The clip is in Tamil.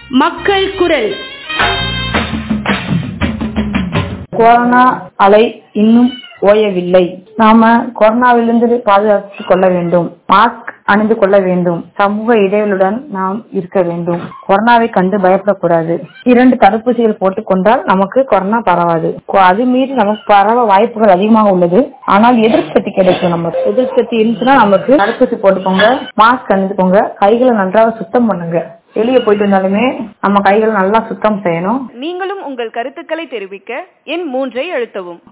மக்கள் குரல் கொரோனா அலை இன்னும் ஓயவில்லை நாம கொரோனாவிலிருந்து பாதுகாத்துக் கொள்ள வேண்டும் மாஸ்க் அணிந்து கொள்ள வேண்டும் சமூக இடைவெளியுடன் நாம் இருக்க வேண்டும் கொரோனாவை கண்டு பயப்படக்கூடாது இரண்டு தடுப்பூசிகள் போட்டுக் கொண்டால் நமக்கு கொரோனா பரவாது கொ- அது மீறி நமக்கு பரவ வாய்ப்புகள் அதிகமாக உள்ளது ஆனால் எதிர்ப்பு சக்தி கிடைக்கும் நமக்கு எதிர்ப்பு சக்தி இருந்துச்சுன்னா நமக்கு தடுப்பூசி போட்டுக்கோங்க மாஸ்க் அணிந்துக்கோங்க கைகளை நன்றாக சுத்தம் பண்ணுங்க வெளியே போயிட்டு வந்தாலுமே நம்ம கைகளை நல்லா சுத்தம் செய்யணும் நீங்களும் உங்கள் கருத்துக்களை தெரிவிக்க எண் மூன்றை அழுத்தவும்